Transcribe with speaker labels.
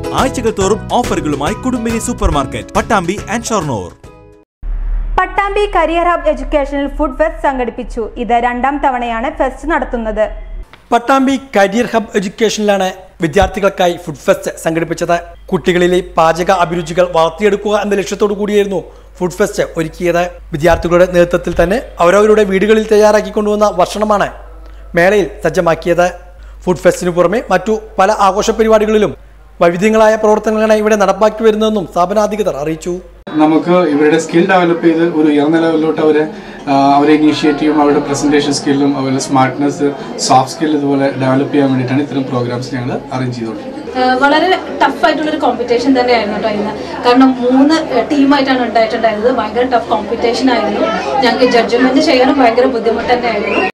Speaker 1: ആഴ്ചകൾ തോറും ഓഫറുകളുമായി Kudumbini super market Pattambi and Shoranur
Speaker 2: Pattambi career hub educational food fest സംഘടിപ്പിച്ചു ഇത് രണ്ടാം തവണയാണ് ഫെസ്റ്റ് നടത്തുന്നത്
Speaker 3: പട്ടാമ്പി കരിയർ ഹബ് എഡ്യൂക്കേഷനിലാണ് വിദ്യാർത്ഥികൾക്കായി ഫുഡ് ഫെസ്റ്റ് സംഘടിപ്പിച്ചത് കുട്ടികളിലെ പാചക അഭിരുചികൾ വളർത്തിയെടുക്കുക എന്ന ലക്ഷ്യത്തോടു കൂടിയായിരുന്നു ഫുഡ് ഫെസ്റ്റ് ഒരുക്കിയത് വിദ്യാർത്ഥികളുടെ നേതൃത്വത്തിൽ തന്നെ അവരവരുടെ വീടുകളിൽ തയ്യാറാക്കി കൊണ്ടുവന്ന ഭക്ഷണമാണ് മേളയിൽ സജ്ജമാക്കിയത് ഫുഡ് ഫെസ്റ്റിനു പുറമെ മറ്റു പല ആഘോഷ പരിപാടികളിലും വൈവിധ്യങ്ങളായ പ്രവർത്തനങ്ങളാണ് ഇവിടെ നടപ്പാക്കി വരുന്നതെന്നും സ്ഥാപനാധികൃതർ അറിയിച്ചു
Speaker 4: നമുക്ക് ഇവരുടെ സ്കിൽ ഡെവലപ്പ് ചെയ്ത് ഒരു ഉയർന്ന ലെവലിലോട്ട് അവരെ ആ, അവരെ ഇനീഷ്യേറ്റീവും അവരുടെ പ്രസന്റേഷൻ സ്കില്ലും അവരുടെ സ്മാർട്ട്നെസ് സോഫ്റ്റ് സ്കിൽ ഇതുപോലെ ഡെവലപ്പ് ചെയ്യാൻ വേണ്ടിയിട്ടാണ് ഇത്തരം പ്രോഗ്രാംസ് ഞങ്ങൾ അറേഞ്ച് ചെയ്തുകൊണ്ടിരിക്കുന്നത്
Speaker 5: ഏഹ് വളരെ ടഫ് ആയിട്ടുള്ള ഒരു കോമ്പറ്റീഷൻ തന്നെയായിരുന്നു കേട്ടോ ഇന്ന് കാരണം മൂന്ന് ടീമായിട്ടാണ് ഉണ്ടായിട്ടുണ്ടായിരുന്നത് ഭയങ്കര ടഫ് കോമ്പറ്റീഷൻ ആയിരുന്നു ഞങ്ങൾക്ക് ജഡ്ജ്മെന്റ് ചെയ്യാനും ഭയങ്കര ബുദ്ധിമുട്ട് തന്നെയായിരുന്നു